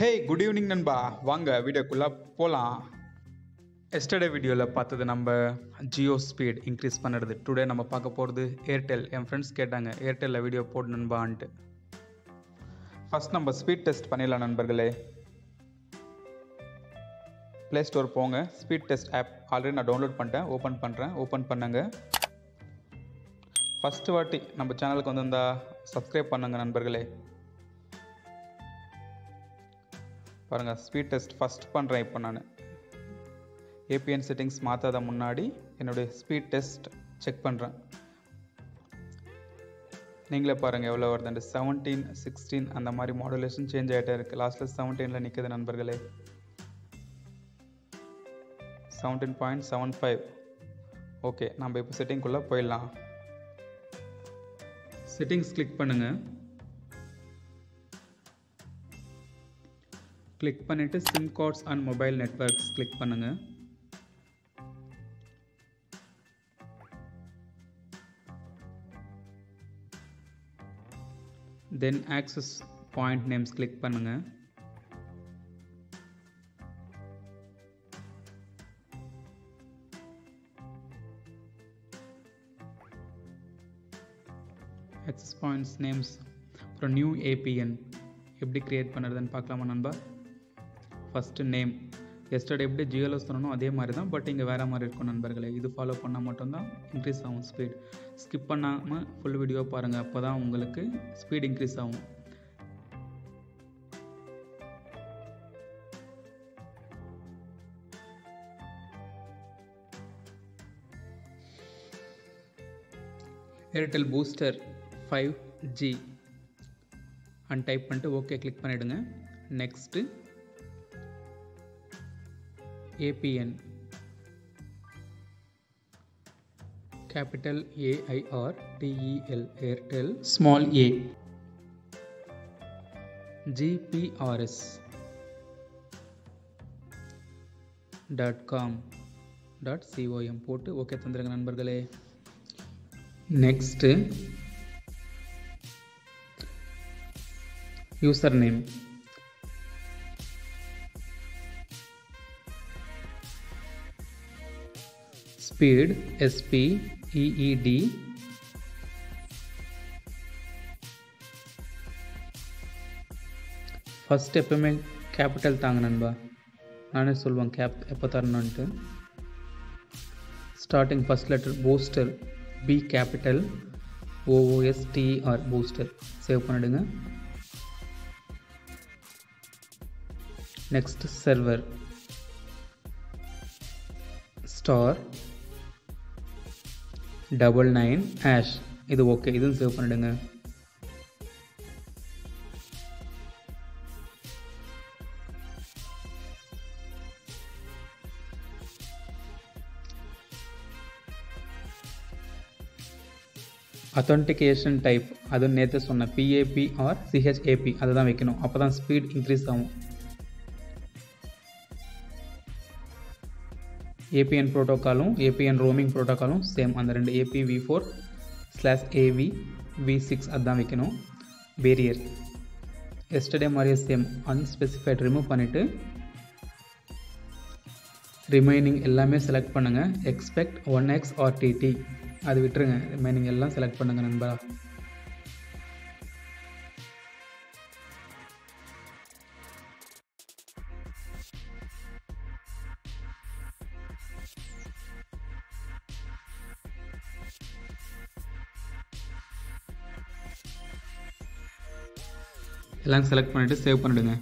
ஹே good evening நண்பா வாங்க வீடியோக்குள்ளே போகலாம் எஸ்டர்டே வீடியோவில் பார்த்தது நம்ம ஜியோ ஸ்பீட் இன்க்ரீஸ் பண்ணுறது டுடே நம்ம பார்க்க போகிறது ஏர்டெல் என் ஃப்ரெண்ட்ஸ் கேட்டாங்க ஏர்டெல்லில் வீடியோ போடு நண்பான்ட்டு ஃபஸ்ட் நம்ம ஸ்பீட் டெஸ்ட் பண்ணிடலாம் நண்பர்களே ப்ளே ஸ்டோர் போங்க ஸ்பீட் டெஸ்ட் ஆப் ஆல்ரெடி நான் டவுன்லோட் பண்ணிட்டேன் ஓப்பன் பண்ணுறேன் ஓப்பன் பண்ணுங்க ஃபஸ்ட்டு வாட்டி நம்ம சேனலுக்கு வந்திருந்தா சப்ஸ்கிரைப் பண்ணுங்க நண்பர்களே பாருங்கள் ஸ்பீட் டெஸ்ட் ஃபஸ்ட் பண்ணுறேன் இப்போ நான் ஏபிஎன் செட்டிங்ஸ் மாற்றாத முன்னாடி என்னுடைய ஸ்பீட் டெஸ்ட் செக் பண்ணுறேன் நீங்களே பாருங்கள் எவ்வளோ வருதுண்டு செவன்டீன் சிக்ஸ்டீன் அந்த மாதிரி மாடுலேஷன் சேஞ்ச் ஆகிட்டே இருக்குது லாஸ்ட்டில் செவன்டீனில் நிற்குது நண்பர்களே seventeen point seven five okay நம்ம இப்போ செட்டிங்குள்ளே போயிடலாம் செட்டிங்ஸ் கிளிக் பண்ணுங்கள் கிளிக் பண்ணிவிட்டு SIM cards and mobile networks click பண்ணுங்கள் then access point names click பண்ணுங்கள் ஆக்சஸ் பாயிண்ட்ஸ் நேம்ஸ் அப்புறம் நியூ ஏபிஎன் எப்படி க்ரியேட் பண்ணுறதுன்னு பார்க்கலாமா நண்பா ஃபஸ்ட்டு நேம் எஸ்டர்டே எப்படி ஜியோவில் சொன்னோம் அதே மாதிரி தான் பட் இங்கே வேறு மாதிரி இருக்கும் நண்பர்களே இது ஃபாலோ பண்ணால் மட்டும்தான் இன்க்ரீஸ் ஆகும் ஸ்பீட் ஸ்கிப் பண்ணாமல் ஃபுல் வீடியோ பாருங்கள் அப்போ தான் உங்களுக்கு ஸ்பீட் இன்க்ரீஸ் ஆகும் Airtel booster five G and type பண்ணிட்டு ஓகே கிளிக் பண்ணிவிடுங்க next APN capital AIR DEL Airtel small A GPRS dot com dot COM போட்டு ஓகே தந்துருங்க நண்பர்களே next user name speed SP EED first எப்பவுமே capital தாங்க நண்பா நானே சொல்லுவேன் கேப் எப்போ தரணுன்ட்டு starting first letter booster B capital OOSTR booster save பண்ணிடுங்க next server star double nine hash இது ஓகே இதுவும் சேவ் பண்ணிடுங்க அத்தன்டிகேஷன் டைப் அது நேற்று சொன்ன பிஏபி ஆர் சிஹெச்ஏபி அதை தான் வைக்கணும் அப்போ தான் ஸ்பீட் இன்க்ரீஸ் ஆகும் ஏபிஎன் ப்ரோட்டோக்காலும் ஏபிஎன் ரோமிங் ப்ரோட்டோக்காலும் சேம் அந்த ரெண்டு IP V four slash IP V six அதுதான் வைக்கணும் பேரியர் எஸ்டர்டே மாதிரியே சேம் அன்ஸ்பெசிஃபைட் ரிமூவ் பண்ணிவிட்டு ரிமைனிங் எல்லாமே செலக்ட் பண்ணுங்கள் expect one X R TT அது விட்டுருங்க ரிமைனிங் எல்லாம் செலக்ட் பண்ணுங்கள் நண்பா எல்லாம் செலக்ட் பண்ணிவிட்டு சேவ் பண்ணிவிடுங்க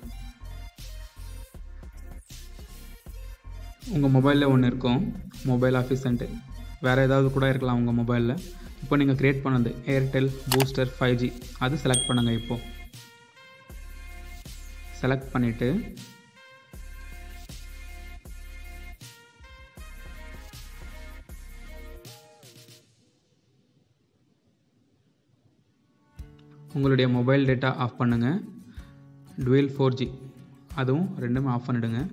உங்கள் மொபைலில் ஒன்று இருக்கும் மொபைல் ஆஃபீஸ்ன்ட்டு வேறு ஏதாவது கூட இருக்கலாம் உங்கள் மொபைலில் இப்போ நீங்கள் க்ரியேட் பண்ணது ஏர்டெல் பூஸ்டர் ஃபைவ் ஜி அது செலக்ட் பண்ணுங்கள் இப்போது செலக்ட் பண்ணிவிட்டு உங்களுடைய மொபைல் டேட்டா ஆஃப் பண்ணுங்கள் டுவெல் ஃபோர் ஜி அதுவும் ரெண்டுமே ஆஃப் பண்ணிவிடுங்க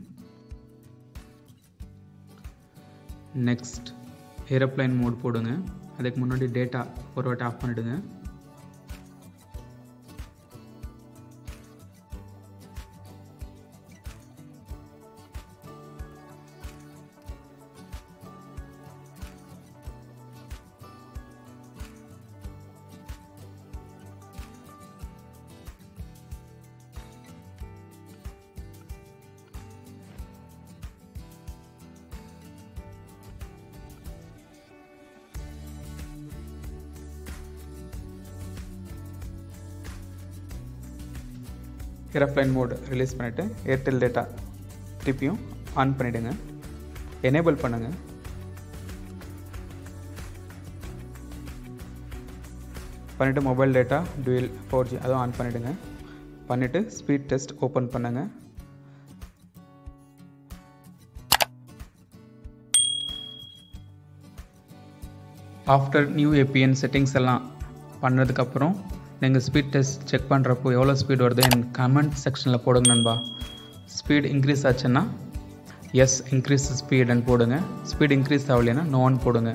நெக்ஸ்ட் ஏரோப்ளைன் மோட் போடுங்க அதுக்கு முன்னாடி டேட்டா ஒரு வாட்டி ஆஃப் பண்ணிவிடுங்க ஏரோப்ளைன் மோட் ரிலீஸ் பண்ணிவிட்டு ஏர்டெல் டேட்டா திருப்பியும் ஆன் பண்ணிவிடுங்க எனேபிள் பண்ணுங்கள் பண்ணிவிட்டு mobile data dual four G அதுவும் ஆன் பண்ணிவிடுங்க பண்ணிவிட்டு ஸ்பீட் டெஸ்ட் ஓப்பன் பண்ணுங்கள் ஆஃப்டர் நியூ ஏபிஎன் செட்டிங்ஸ் எல்லாம் பண்ணதுக்கப்புறம் நீங்கள் ஸ்பீட் டெஸ்ட் செக் பண்ணுறப்போ எவ்வளோ ஸ்பீட் வருது என் கமெண்ட் செக்ஷனில் போடுங்க நண்பா ஸ்பீட் இன்க்ரீஸ் ஆச்சுன்னா எஸ் இன்க்ரீஸ் ஸ்பீடுன்னு போடுங்க ஸ்பீட் இன்க்ரீஸ் ஆகலைன்னா நோன்னு போடுங்க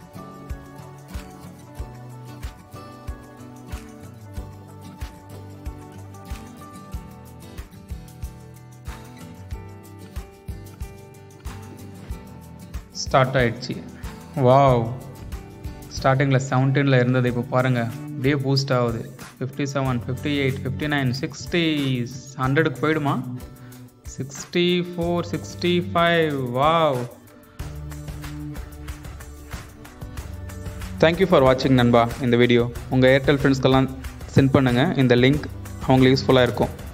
ஸ்டார்ட் ஆயிடுச்சு வாவ் ஸ்டார்டிங்கில் செவன்டீனில் இருந்தது இப்போ பாருங்கள் அப்படியே பூஸ்ட் ஆகுது fifty seven fifty eight fifty nine sixty ஹண்ட்ரடுக்கு போயிடுமா sixty four sixty five wow thank you for வாட்சிங் நண்பா இந்த வீடியோ உங்கள் ஏர்டெல் ஃப்ரெண்ட்ஸ்க்கெல்லாம் சென்ட் பண்ணுங்கள் இந்த லிங்க் அவங்களுக்கு யூஸ்ஃபுல்லாக இருக்கும்